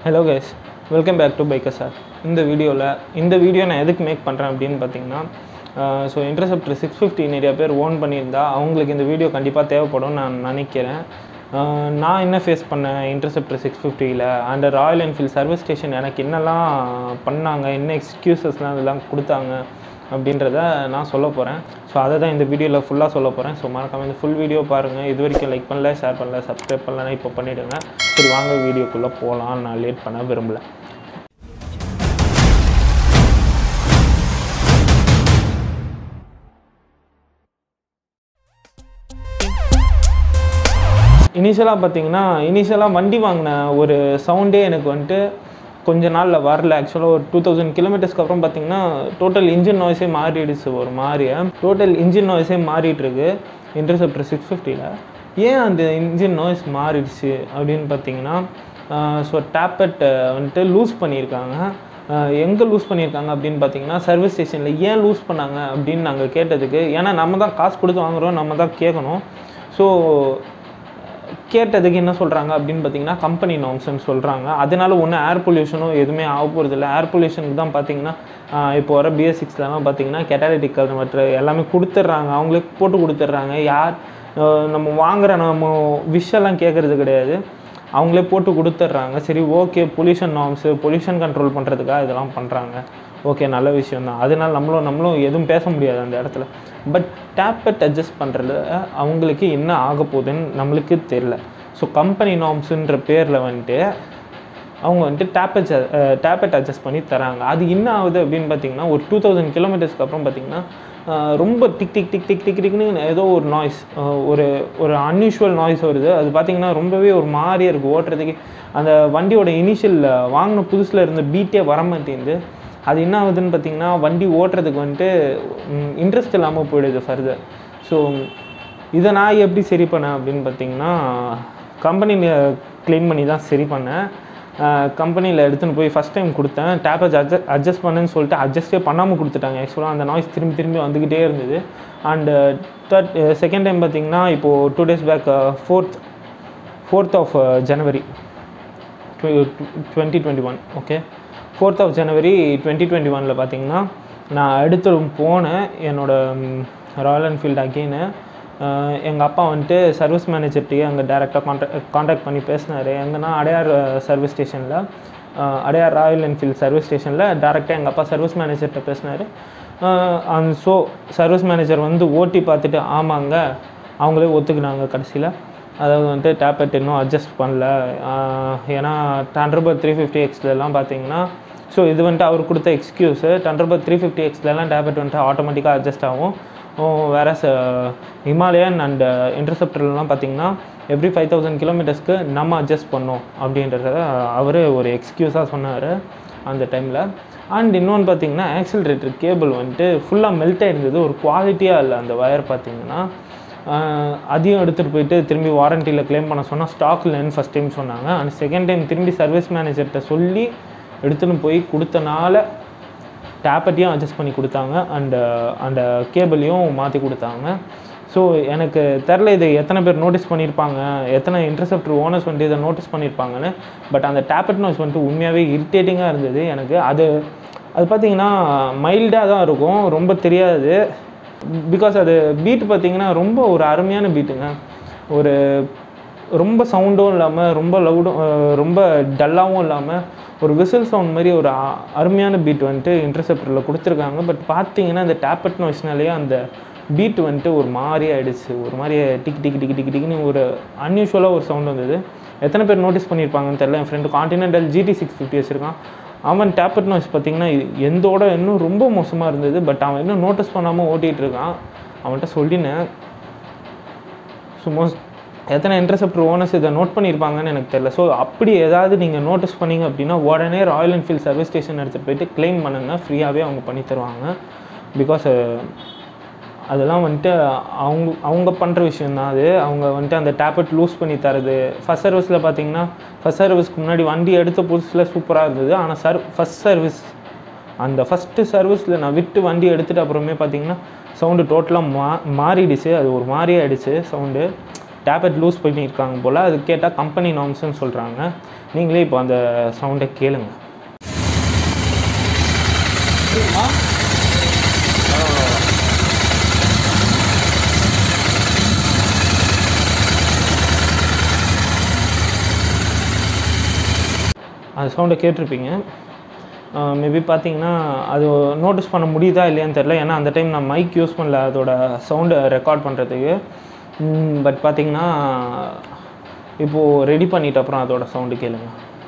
hello guys welcome back to biker sir இந்த வீடியோவில் இந்த வீடியோ நான் எதுக்கு மேக் பண்ணுறேன் அப்படின்னு பார்த்தீங்கன்னா ஸோ இன்டர்செப்டர் சிக்ஸ் ஃபிஃப்டி நிறைய பேர் ஓன் பண்ணியிருந்தா அவங்களுக்கு இந்த வீடியோ கண்டிப்பாக தேவைப்படும் நான் நினைக்கிறேன் ஆஹ் நான் என்ன ஃபேஸ் பண்ணேன் இன்டர்செப்டர் சிக்ஸ் ஃபிஃப்டியில் and Royal Enfield service station எனக்கு என்னெல்லாம் பண்ணாங்க என்ன எக்ஸ்கியூசஸ்லாம் இதெல்லாம் கொடுத்தாங்க அப்படின்றத நான் சொல்ல போகிறேன் ஸோ அதை தான் இந்த வீடியோவில் ஃபுல்லாக சொல்ல போகிறேன் ஸோ மறக்காம இந்த ஃபுல் வீடியோ பாருங்கள் இது வரைக்கும் லைக் பண்ணல ஷேர் பண்ணல சப்ஸ்கிரைப் பண்ணலன்னா இப்போ பண்ணிவிடுங்க சரி வாங்க வீடியோக்குள்ளே போகலாம் நான் லேட் பண்ண விரும்பல இனிஷியலாக பார்த்தீங்கன்னா இனிஷியலாக வண்டி வாங்கின ஒரு சவுண்டே எனக்கு வந்துட்டு கொஞ்ச நாளில் வரல ஆக்சுவலாக ஒரு டூ தௌசண்ட் கிலோமீட்டர்ஸ்க்கு அப்புறம் பார்த்தீங்கன்னா டோட்டல் இன்ஜின் நாய்ஸே மாறிடுச்சு ஒரு மாதிரி டோட்டல் இன்ஜின் நாய்ஸே மாறிட்டு இருக்கு இன்டர்செப்டர் சிக்ஸ் ஃபிஃப்டியில் ஏன் அந்த இன்ஜின் நாய்ஸ் மாறிடுச்சு அப்படின்னு பார்த்தீங்கன்னா ஸோ டேப்பட் வந்துட்டு லூஸ் பண்ணியிருக்காங்க எங்கே லூஸ் பண்ணியிருக்காங்க அப்படின்னு பார்த்தீங்கன்னா சர்வீஸ் ஸ்டேஷனில் ஏன் லூஸ் பண்ணாங்க அப்படின்னு நாங்கள் கேட்டதுக்கு ஏன்னா நம்ம தான் காசு கொடுத்து வாங்குறோம் நம்ம தான் கேட்கணும் ஸோ கேட்டதுக்கு என்ன சொல்கிறாங்க அப்படின்னு பார்த்தீங்கன்னா கம்பெனி நாம்ஸ்னு சொல்கிறாங்க அதனால ஒன்றும் ஏர் பொல்யூஷனும் எதுவுமே ஆக போகிறது இல்லை ஏர் பொல்யூஷனுக்கு தான் பார்த்தீங்கன்னா ஆஹ் இப்போ வர பிஎஸ் சிக்ஸ்லலாம் பார்த்தீங்கன்னா கெட்டாலிட்டிக் மற்ற எல்லாமே கொடுத்துட்றாங்க அவங்களே போட்டு கொடுத்துட்றாங்க யார் ஆஹ் நம்ம வாங்குற நம்ம விஷயம்லாம் கேட்குறது கிடையாது அவங்களே போட்டு கொடுத்துட்றாங்க சரி okay pollution norms pollution control பண்ணுறதுக்காக இதெல்லாம் பண்ணுறாங்க ஓகே நல்ல விஷயம் தான் அதனால நம்மளும் நம்மளும் எதுவும் பேச முடியாது அந்த இடத்துல பட் டேப்பட் அட்ஜஸ்ட் பண்ணுறது அவங்களுக்கு என்ன ஆக போகுதுன்னு நம்மளுக்கு தெரில ஸோ கம்பெனி நார்ம்ஸுன்ற பேரில் வந்துட்டு அவங்க வந்துட்டு டேப்பட் டேப்பட் அட்ஜஸ்ட் பண்ணி தராங்க அது என்ன ஆகுது அப்படின்னு பார்த்தீங்கன்னா ஒரு டூ தௌசண்ட் கிலோமீட்டர்ஸ்க்கு அப்புறம் பார்த்தீங்கன்னா ஆஹ் ரொம்ப tick tick tick tick tick டிக்னு ஏதோ ஒரு நாய்ஸ் ஒரு ஒரு அன்யூஷுவல் நாய்ஸ் வருது அது பார்த்தீங்கன்னா ரொம்பவே ஒரு மாதிரியே இருக்குது ஓட்டுறதுக்கு அந்த வண்டியோட இனிஷியல் வாங்கின புதுசில் இருந்த பீட்டே வர மாட்டேங்குது அது என்ன ஆகுதுன்னு பார்த்தீங்கன்னா வண்டி ஓட்டுறதுக்கு வந்துட்டு இன்ட்ரெஸ்ட் இல்லாமல் போயிடுது ஃபர்தர் ஸோ இதை நான் எப்படி சரி பண்ணேன் அப்படின்னு பார்த்தீங்கன்னா கம்பெனியில் க்ளீன் பண்ணி தான் சரி பண்ணேன் கம்பெனியில் எடுத்துன்னு போய் ஃபஸ்ட் டைம் கொடுத்தேன் டேப்பேஜ் அட்ஜஸ்ட் அட்ஜஸ்ட் பண்ணுன்னு சொல்லிட்டு அட்ஜஸ்டே பண்ணாமல் கொடுத்துட்டாங்க ஆக்சுவலாக அந்த நாய்ஸ் திரும்பி திரும்பி வந்துக்கிட்டே இருந்தது அண்டு தேர்ட் செகண்ட் டைம் பார்த்தீங்கன்னா இப்போது two days back fourth fourth of January twenty twenty one okay fourth of January twenty twenty ஒனில் பார்த்தீங்கன்னா நான் எடுத்து போனேன் என்னோடய ராயல் என்ஃபீல்டு அகெயினு எங்கள் அப்பா வந்துட்டு சர்வீஸ் மேனேஜர்கிட்டயே அங்கே டேரெக்டாக கான்டாக்ட் காண்டாக்ட் பண்ணி பேசினார் எங்கன்னா அடையார் சர்வீஸ் ஸ்டேஷனில் அடையார் ராயல் என்ஃபீல்டு சர்வீஸ் ஸ்டேஷனில் டேரெக்டாக எங்கள் அப்பா சர்வீஸ் மேனேஜர்கிட்ட பேசினார் அண்ட் ஸோ சர்வீஸ் மேனேஜர் வந்து ஓட்டி பார்த்துட்டு ஆமாங்க அவங்களே ஒத்துக்கினாங்க கடைசியில் அதாவது வந்துட்டு டேப்லெட் இன்னும் அட்ஜஸ்ட் பண்ணல ஏன்னா டண்டர்பர்ட் த்ரீ ஃபிஃப்டி எக்ஸ்லலாம் பார்த்தீங்கன்னா ஸோ இது வந்துட்டு அவர் கொடுத்த எக்ஸ்கியூஸு டண்டர்பர்ட் த்ரீ ஃபிஃப்டி எக்ஸ்லலாம் டேப்லெட் வந்துட்டு ஆட்டோமேட்டிக்காக அட்ஜஸ்ட் ஆகும் வேற ஹிமாலயன் அண்ட் இன்டர்செப்டர்லாம் பார்த்தீங்கன்னா எவ்ரி ஃபைவ் தௌசண்ட் கிலோமீட்டர்ஸ்க்கு நம்ம அட்ஜஸ்ட் பண்ணோம் அப்படின்றத அவர் ஒரு எக்ஸ்கியூஸாக சொன்னார் அந்த டைமில் அண்ட் இன்னொன்று பார்த்தீங்கன்னா ஆக்சிலரேட்டர் கேபிள் வந்துட்டு ஃபுல்லாக மெல்ட் ஆகிருந்தது ஒரு குவாலிட்டியாக இல்லை அந்த ஒயர் பார்த்தீங்கன்னா அதையும் எடுத்துகிட்டு போயிட்டு திரும்பி வாரண்டியில் க்ளைம் பண்ண சொன்னால் ஸ்டாக் இல்லைன்னு ஃபஸ்ட் டைம் சொன்னாங்க அண்ட் செகண்ட் டைம் திரும்பி சர்வீஸ் மேனேஜர்கிட்ட சொல்லி எடுத்துன்னு போய் கொடுத்தனால டேப்பட்டையும் அட்ஜஸ்ட் பண்ணி கொடுத்தாங்க அண்டு அந்த கேபிளையும் மாற்றி கொடுத்தாங்க ஸோ எனக்கு தெரில இது எத்தனை பேர் நோட்டீஸ் பண்ணியிருப்பாங்க எத்தனை இன்டர்செப்டர் ஓனர்ஸ் வந்துட்டு இதை நோட்டீஸ் பண்ணியிருப்பாங்கன்னு பட் அந்த டேப்பட் நாய்ஸ் வந்துட்டு உண்மையாகவே இரிட்டேட்டிங்காக இருந்தது எனக்கு அது அது பார்த்திங்கன்னா மைல்டாக தான் இருக்கும் ரொம்ப தெரியாது பிகாஸ் அது பீட் பார்த்திங்கன்னா ரொம்ப ஒரு அருமையான பீட்டுங்க ஒரு ரொம்ப சவுண்டும் இல்லாமல் ரொம்ப லவுடும் ரொம்ப டல்லாகவும் இல்லாமல் ஒரு விசில் சவுண்ட் மாதிரி ஒரு அருமையான பீட் வந்துட்டு இன்டர்செப்டரில் கொடுத்துருக்காங்க பட் பார்த்தீங்கன்னா இந்த டேப்பட் நாய்ஸ்னாலேயே அந்த பீட் வந்துட்டு ஒரு மாதிரி ஆகிடுச்சு ஒரு மாதிரி டிக் டிக் டிக் டிக் டிக்னு ஒரு அன்யூஷுவலாக ஒரு சவுண்ட் வந்தது எத்தனை பேர் நோட்டீஸ் பண்ணியிருப்பாங்கன்னு தெரியல என் friend Continental GT six fifty வச்சுருக்கான் அவன் டேப்பட் நாய்ஸ் பார்த்தீங்கன்னா எந்தோட இன்னும் ரொம்ப மோசமாக இருந்தது பட் அவன் இன்னும் நோட்டீஸ் பண்ணாமல் ஓட்டிகிட்டு இருக்கான் அவன்கிட்ட சொல்லினேன் சும்மா எத்தனை இன்டர்செப்டர் ஓனர்ஸ் இதை நோட் பண்ணியிருப்பாங்கன்னு எனக்கு தெரியல ஸோ அப்படி ஏதாவது நீங்கள் நோட்டீஸ் பண்ணீங்க அப்படின்னா உடனே ராயல் என்ஃபீல்ட் சர்வீஸ் ஸ்டேஷன் எடுத்துகிட்டு போயிட்டு க்ளைம் பண்ணுங்க ஃப்ரீயாகவே அவங்க பண்ணி தருவாங்க பிகாஸ் அதெல்லாம் வந்துட்டு அவங்க அவங்க பண்ணுற விஷயந்தான் அது அவங்க வந்துட்டு அந்த டேப்லெட் லூஸ் பண்ணி தரது ஃபஸ்ட் சர்வீஸில் பார்த்தீங்கன்னா ஃபஸ்ட் சர்வீஸ்க்கு முன்னாடி வண்டி எடுத்த புதுசில் சூப்பராக இருந்தது ஆனால் சர் ஃபஸ்ட் சர்வீஸ் அந்த ஃபஸ்ட்டு சர்வீஸில் நான் விட்டு வண்டி எடுத்துகிட்டு அப்புறமே பார்த்தீங்கன்னா சவுண்டு டோட்டலாக மா மாறிடுச்சு அது ஒரு மாதிரி ஆகிடுச்சு சவுண்டு டேப்லெட் லூஸ் பண்ணியிருக்காங்க போல் அது கேட்டால் கம்பெனி நார்ம்ஸ்னு சொல்கிறாங்க நீங்களே இப்போ அந்த சவுண்டை கேளுங்க அந்த சவுண்டை கேட்டிருப்பீங்க மேபி பார்த்தீங்கன்னா அது நோட்டீஸ் பண்ண முடியுதா இல்லையான்னு தெரில ஏன்னா அந்த டைம் நான் மைக் யூஸ் பண்ணல அதோட சவுண்டை ரெக்கார்ட் பண்ணுறதுக்கு பட் பார்த்தீங்கன்னா இப்போது ரெடி பண்ணிட்ட அப்புறம் அதோட சவுண்டு கேளுங்க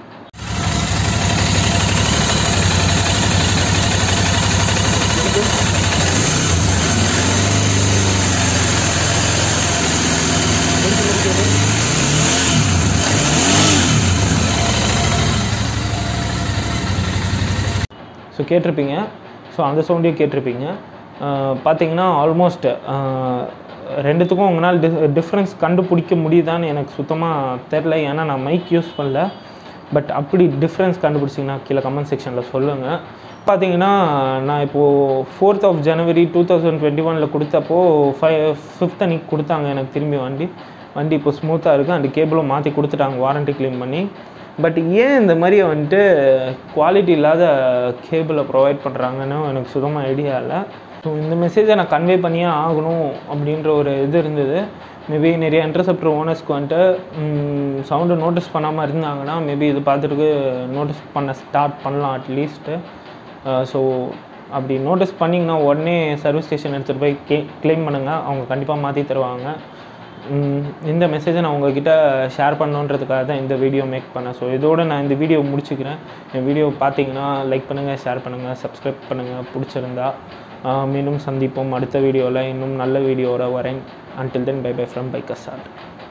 ஸோ கேட்டிருப்பீங்க ஸோ அந்த சவுண்டையும் கேட்டிருப்பீங்க பார்த்தீங்கன்னா ஆல்மோஸ்ட் ரெண்டுத்துக்கும் உங்களால் டி டிஃப்ரென்ஸ் கண்டுபிடிக்க முடியுதான்னு எனக்கு சுத்தமாக தெரில ஏன்னா நான் மைக் யூஸ் பண்ணல பட் அப்படி டிஃப்ரென்ஸ் கண்டுபிடிச்சிங்கன்னா கீழே கமெண்ட் செக்ஷனில் சொல்லுங்கள் பார்த்தீங்கன்னா நான் இப்போது fourth of January two thousand twenty ஒனில் கொடுத்தப்போ ஃபைவ் ஃபிஃப்த் அன்னைக்கு கொடுத்தாங்க எனக்கு திரும்பி வண்டி வண்டி இப்போ ஸ்மூத்தாக இருக்குது அந்த கேபிளும் மாற்றி கொடுத்துட்டாங்க வாரண்ட்டி க்ளைம் பண்ணி பட் ஏன் இந்த மாதிரி வந்துட்டு குவாலிட்டி இல்லாத கேபிளை ப்ரொவைட் பண்ணுறாங்கன்னு எனக்கு சுத்தமாக ஐடியா இல்லை ஸோ இந்த மெசேஜை நான் கன்வே பண்ணியே ஆகணும் அப்படின்ற ஒரு இது இருந்தது மேபி நிறைய இன்டர்செப்டர் ஓனர்ஸ்க்கு வந்துட்டு சவுண்டு நோட்டீஸ் பண்ணாமல் இருந்தாங்கன்னா மேபி இது பார்த்துட்டு நோட்டீஸ் பண்ண ஸ்டார்ட் பண்ணலாம் அட்லீஸ்ட்டு ஸோ அப்படி நோட்டீஸ் பண்ணிங்கன்னா உடனே சர்வீஸ் ஸ்டேஷன் எடுத்துகிட்டு போய் கே க்ளைம் பண்ணுங்கள் அவங்க கண்டிப்பாக மாற்றி தருவாங்க இந்த மெசேஜை நான் உங்ககிட்ட ஷேர் பண்ணணுன்றதுக்காக தான் இந்த வீடியோ மேக் பண்ணேன் ஸோ இதோடு நான் இந்த வீடியோ முடிச்சுக்கிறேன் என் வீடியோ பார்த்தீங்கன்னா லைக் பண்ணுங்கள் ஷேர் பண்ணுங்கள் சப்ஸ்கிரைப் பண்ணுங்கள் பிடிச்சிருந்தா மீண்டும் சந்திப்போம் அடுத்த வீடியோவில் இன்னும் நல்ல வீடியோவோட வரேன் until then bye bye from biker sir